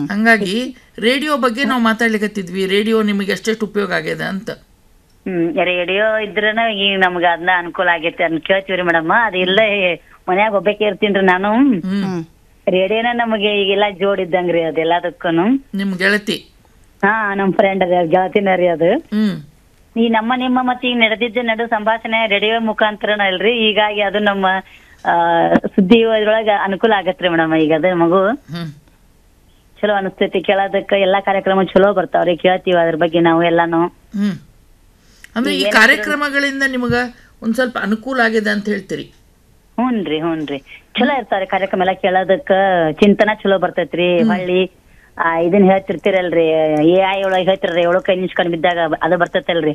ಹಂಗಾಗಿ ರೇಡಿಯೋ ಬಗ್ಗೆ ನಾವು ಮಾತಾಡ್ಲಿಕತ್ತಿದ್ವಿ ರೇಡಿಯೋ ನಿಮಗೆ ಎಷ್ಟೆಷ್ಟು ಉಪಯೋಗ ಆಗ್ಯದ ಅಂತ ಹ್ಮ್ ರೇಡಿಯೋ ಇದ್ರನ ಈಗ ನಮ್ಗ ಅದನ್ನ ಅನುಕೂಲ ಆಗೈತಿ ಅದನ್ನ ಕೇಳ್ತೀವ್ರಿ ಮೇಡಮ್ ಅದ ಇಲ್ಲ ಮನ್ಯಾಗ ಒಬ್ಬಾಕೆ ಇರ್ತೀನ್ರಿ ನಾನು ಹ್ಮ್ ರೇಡಿಯೋನ ನಮಗೆ ಈಗೆಲ್ಲ ಜೋಡ್ ಇದ್ದಂಗ್ರಿ ಅದೆಲ್ಲದಕ್ಕೂನು ನಿಮ್ ಗೆಳತಿ ಹಾ ನಮ್ ಫ್ರೆಂಡ್ ಅದ ಗೆಳತಿನ ರೀ ಅದು ಹ್ಮ್ ಈ ನಮ್ಮ ನಿಮ್ಮ ಮತ್ತೆ ಈಗ ನಡೆದಿದ್ದ ನಡು ಸಂಭಾಷಣೆ ರೇಡಿಯೋ ಮುಖಾಂತರನ ಅಲ್ರಿ ಹೀಗಾಗಿ ಅದು ನಮ್ಮ ಆ ಸುದ್ದಿ ಇದ್ರೊಳಗ ಅನುಕೂಲ ಆಗತ್ರಿ ಮೇಡಮ್ ಈಗ ಅದು ಮಗು ಹ್ಮ್ ಚಲೋ ಅನಿಸ್ತೈತಿ ಕೇಳೋದಕ್ಕ ಎಲ್ಲಾ ಕಾರ್ಯಕ್ರಮ ಚಲೋ ಬರ್ತಾವ್ರಿ ಕೇಳ್ತೀವಿ ಅದ್ರ ಬಗ್ಗೆ ನಾವು ಎಲ್ಲಾನು ಹ್ಮ್ ಅಂದ್ರೆ ಈ ಕಾರ್ಯಕ್ರಮಗಳಿಂದ ನಿಮಗ ಒಂದ್ ಸ್ವಲ್ಪ ಅನುಕೂಲ ಆಗಿದೆ ಅಂತ ಹೇಳ್ತೀರಿ ಹ್ಞೂನ್ರಿ ಹ್ಞೂನ್ರಿ ಚಲೋ ಇರ್ತಾವ್ರಿ ಕಾರ್ಯಕ್ರಮ ಎಲ್ಲಾ ಕೇಳೋದಕ್ಕ ಚಿಂತನ ಚಲೋ ಬರ್ತೈತ್ರಿ ಹೊಳ್ಳಿ ಆ ಇದನ್ ಹೇಳ್ತಿರ್ತೀರಲ್ರಿ ಎ ಐ ಒಳಗ್ ಹೇಳ್ತಿರ್ರಿ ಏಳು ಕೈ ನಿಂಚ್ಕೊಂಡ್ ಬಿದ್ದಾಗ ಅದು ಬರ್ತೈತಲ್ರಿ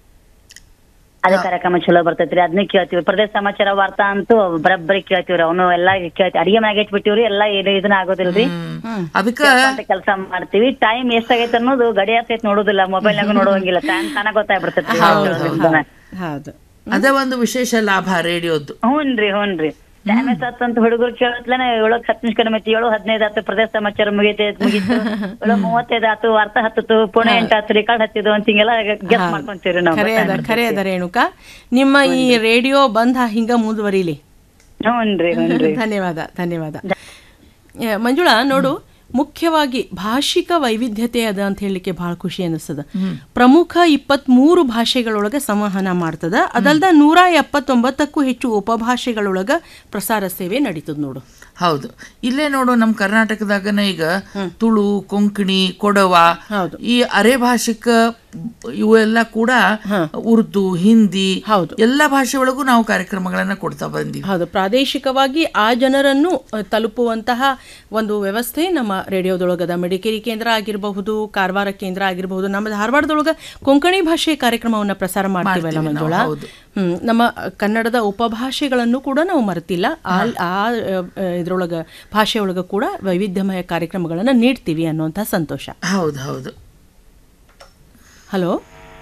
ಅದ ಕಾರ್ಯಕ್ರಮ ಚಲೋ ಬರ್ತೈತ್ರಿ ಅದನ್ನ ಕೇಳ್ತೀವಿ ಪ್ರದೇಶ ಸಮಾಚಾರ ವಾರ್ತಾ ಅಂತೂ ಬರಬ್ಬರಿ ಕೇಳ್ತೀವ್ರಿ ಅವನು ಎಲ್ಲಾ ಕೇಳ್ತೀವಿ ಅಡಿಗೆ ಮ್ಯಾಗ ಇಟ್ಬಿಟ್ಟಿವ್ರಿ ಎಲ್ಲಾ ಏನು ಇದನ್ನ ಆಗೋದಿಲ್ರಿ ಹ್ಮ್ ಅದಕ್ಕ ಕೆಲಸ ಮಾಡ್ತೀವಿ ಟೈಮ್ ಎಷ್ಟಾಗೈತೆ ಅನ್ನೋದು ಗಡಿ ಆಗ್ತೈತಿ ನೋಡುದಿಲ್ಲ ಮೊಬೈಲ್ನಾಗ ನೋಡುವಂಗಿಲ್ಲ ತಾನ್ ತಾನ ಗೊತ್ತಾಗ್ಬಿಡ್ತೈತಿ ಹೌದು ಅದೇ ಒಂದು ವಿಶೇಷ ಲಾಭ ರೇಡಿಯೋದ್ದು ಹ್ಞೂನ್ರಿ ಹ್ಞೂನ್ರಿ ಟೈಮ್ ಎಷ್ಟಾತ್ ಅಂತ ಹುಡುಗರು ಕೇಳತ್ಲೇನೆ ಏಳು ಹತ್ತು ನಿಮಿಷ ಕಡಿಮೆ ಐತಿ ಏಳು ಹದಿನೈದು ಆತು ಪ್ರದೇಶ ಸಮಾಚಾರ ಮುಗಿತೈತೆ ಮುಗೀತು ಏಳು ಮೂವತ್ತೈದು ಆತು ವಾರ್ತಾ ಹತ್ತಿತು ಪುಣೆ ಎಂಟಾತು ರೆಕಾರ್ಡ್ ಹತ್ತಿದ್ದು ಅಂತ ಹಿಂಗೆಲ್ಲ ಗೆಸ್ ಮಾಡ್ಕೊಂತೀವ್ರಿ ನಾವು ಖರೆ ಅದ ಖರೆ ಅದ ರೇಣುಕಾ ನಿಮ್ಮ ಈ ರೇಡಿಯೋ ಬಂಧ ಹಿಂಗ ಮುಂದುವರಿಲಿ ಹ್ಞೂನ್ರಿ ಹ್ಞೂನ್ರಿ ಧನ್ಯವಾದ ಧನ್ಯವಾದ ಆ, ಮಂಜುಳಾ ನೋಡು ಮುಖ್ಯವಾಗಿ ಭಾಷಿಕ ವೈವಿಧ್ಯತೆ ಅದ ಅಂತ ಹೇಳಲಿಕ್ಕೆ ಬಹಳ ಖುಷಿ ಅನಿಸ್ತದ ಪ್ರಮುಖ ಇಪ್ಪತ್ಮೂರು ಭಾಷೆಗಳೊಳಗ ಸಂವಹನ ಮಾಡ್ತದ ಅದಲ್ದ ನೂರ ಎಪ್ಪತ್ತೊಂಬತ್ತಕ್ಕೂ ಹೆಚ್ಚು ಉಪಭಾಷೆಗಳೊಳಗ ಪ್ರಸಾರ ಸೇವೆ ನಡೀತದ ನೋಡು ಹೌದು ಇಲ್ಲೇ ನೋಡು ನಮ್ಮ ಕರ್ನಾಟಕದಾಗನ ಈಗ ತುಳು ಕೊಂಕಣಿ ಕೊಡವ ಹೌದು. ಈ ಅರೆ ಭಾಷಿಕ ಇವೆಲ್ಲ ಕೂಡ ಉರ್ದು ಹಿಂದಿ ಹೌದು. ಎಲ್ಲ ಭಾಷೆ ಒಳಗೂ ನಾವು ಕಾರ್ಯಕ್ರಮಗಳನ್ನ ಕೊಡ್ತಾ ಬಂದೀವಿ ಹೌದು ಪ್ರಾದೇಶಿಕವಾಗಿ ಆ ಜನರನ್ನು ಅ, ತಲುಪುವಂತಹ ಒಂದು ವ್ಯವಸ್ಥೆ ನಮ್ಮ ರೇಡಿಯೋದೊಳಗದ ಮಡಿಕೇರಿ ಕೇಂದ್ರ ಆಗಿರಬಹುದು ಕಾರವಾರ ಕೇಂದ್ರ ಆಗಿರಬಹುದು ನಮ್ಮ ಧಾರವಾಡದೊಳಗ ಕೊಂಕಣಿ ಭಾಷೆ ಕಾರ್ಯಕ್ರಮವನ್ನ ಪ್ರಸಾರ ಮಾಡ್ತೀವಲ್ಲ ಮಾಡ್ತೀವಿ ನಾವು, ಮಂಜುಳಾ ಹೌದು. ಹ್ಮ್ ನಮ್ಮ ಕನ್ನಡದ ಉಪಭಾಷೆಗಳನ್ನು ಕೂಡ ನಾವು ಮರೆತಿಲ್ಲ ಆ ಆ ಅ, ಇದ್ರೊಳಗ ಭಾಷೆಯೊಳಗ ಕೂಡ ವೈವಿಧ್ಯಮಯ ಕಾರ್ಯಕ್ರಮಗಳನ್ನ ನೀಡ್ತೀವಿ ಅನ್ನುವಂಥ ಸಂತೋಷ ಹೌದು ಹೌದು ಹಲೋ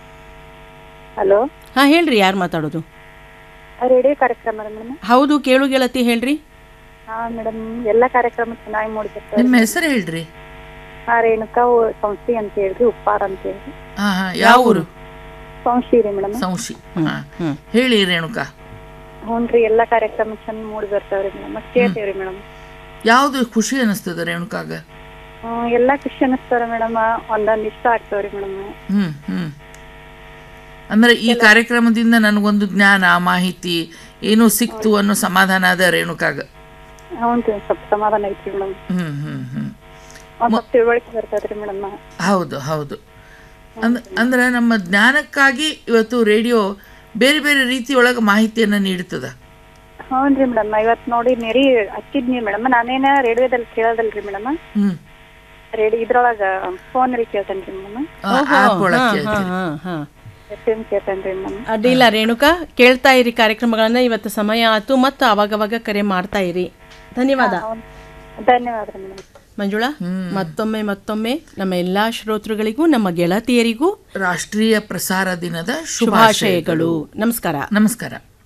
ಹಲೋ ಹಾ ಹೇಳ್ರಿ ಯಾರು ಮಾತಾಡೋದು ರೇಡಿಯೋ ಕಾರ್ಯಕ್ರಮ ಮೇಡಮ್ ಹೌದು ಕೇಳು ಗೆಳತಿ ಹೇಳ್ರಿ ಹಾ ಮೇಡಮ್ ಎಲ್ಲ ಕಾರ್ಯಕ್ರಮ ಚೆನ್ನಾಗಿ ಮೂಡಿಬರ್ತಾರೆ ನಿಮ್ಮ ಹೆಸರು ಹೇಳ್ರಿ ಹಾ ರೇಣುಕಾ ಸಂಸ್ಥೆ ಅಂತ ಹೇಳ್ರಿ ಉಪ್ಪಾರ ಅಂತ ಹೇಳ್ರಿ ಹಾ ಹಾ ಯಾವ ಊರು ಸಂಸ್ಥೆ ರೀ ಮೇಡಮ್ ಸಂಶಿ ಹಾ ಹೇಳಿ ರೇಣುಕಾ ಹ್ಞೂನ್ರಿ ಎಲ್ಲ ಕಾರ್ಯಕ್ರಮ ಚಂದ ಮೂಡಿ ಬರ್ತಾವ್ರಿ ಮೇಡಮ್ ಕೇಳ್ತೇವ್ರಿ ಮೇಡಮ್ ಯಾವ್ದು ಖುಷಿ ಅನಿಸ್ತದ ರೇಣುಕಾಗ ಎಲ್ಲಾ ಖುಷಿ ಅನಿಸ್ತಾರ ಮೇಡಮ್ ಒಂದೊಂದ್ ಇಷ್ಟ ಆಗ್ತಾವ್ರಿ ಮೇಡಮ್ ಹ್ಮ್ ಹ್ಮ್ ಅಂದ್ರೆ ಈ ಕಾರ್ಯಕ್ರಮದಿಂದ ನನಗೊಂದು ಜ್ಞಾನ ಮಾಹಿತಿ ಏನೋ ಸಿಕ್ತು ಅನ್ನೋ ಸಮಾಧಾನ ಅದ ರೇಣುಕಾಗ ಹ್ಞೂನ್ರಿ ಸ್ವಲ್ಪ ಸಮಾಧಾನ ಐತ್ರಿ ಮೇಡಮ್ ಹ್ಮ್ ಹ್ಮ್ ಹ್ಮ್ ಒಂದ್ ಸ್ವಲ್ಪ ತಿಳುವಳಿಕೆ ಬರ್ತದ್ರಿ ಮೇಡಮ್ ಹೌದು ಹೌದು ಅಂದ್ ಅಂದ್ರೆ ನಮ್ಮ ಜ್ಞಾನಕ್ಕಾಗಿ ಇವತ್ತು ರೇಡಿಯೋ ಬೇರೆ ಬೇರೆ ರೀತಿಯೊಳಗೆ ಮಾಹಿತಿಯನ್ನ ನೀಡುತ್ತದ ಹ್ಞೂನ್ರಿ ಮೇಡಮ್ ಇವತ್ ನೋಡಿ ನೆರಿ ಹಚ್ಚಿದ್ನಿ ಮೇಡಮ್ ನಾನೇನ ರೇಡಿಯೋದಲ್ಲಿ ಕೇಳೋದಲ್ರಿ ಮೇಡಮ್ ಹ್ಮ್ ರೇಡಿಯೋ ಇದ್ರೊಳಗ ಫೋನ್ ಅಲ್ಲಿ ಕೇಳ್ತೇನ್ರಿ ಮೇಡಮ್ ಆಪ್ ಒಳಗೆ ಕೇಳ್ತೀರಿ. ಹಾ ಹಾ ಎಫ್ ಎಂ ಕೇಳ್ತೇನ್ರಿ ಮೇಡಮ್ ಅಡ್ಡಿಲ್ಲ ರೇಣುಕಾ ಕೇಳ್ತಾ ಇರಿ ಕಾರ್ಯಕ್ರಮಗಳನ್ನ ಇವತ್ತು ಸಮಯ ಆತು ಮತ್ತು ಅವಾಗವಾಗ ಕರೆ ಮಾಡ್ತಾ ಇರಿ ಧನ್ಯವಾದ ಧನ್ಯವಾದ ಮೇಡಮ್ ಮಂಜುಳಾ ಮತ್ತೊಮ್ಮೆ ಮತ್ತೊಮ್ಮೆ ನಮ್ಮ ಎಲ್ಲಾ ಶ್ರೋತೃಗಳಿಗೂ ನಮ್ಮ ಗೆಳತಿಯರಿಗೂ ರಾಷ್ಟ್ರೀಯ ಪ್ರಸಾರ ದಿನದ ಶುಭಾಶಯಗಳು ಶುಭಾಶಯಗಳು ನಮಸ್ಕಾರ ನಮಸ್ಕಾರ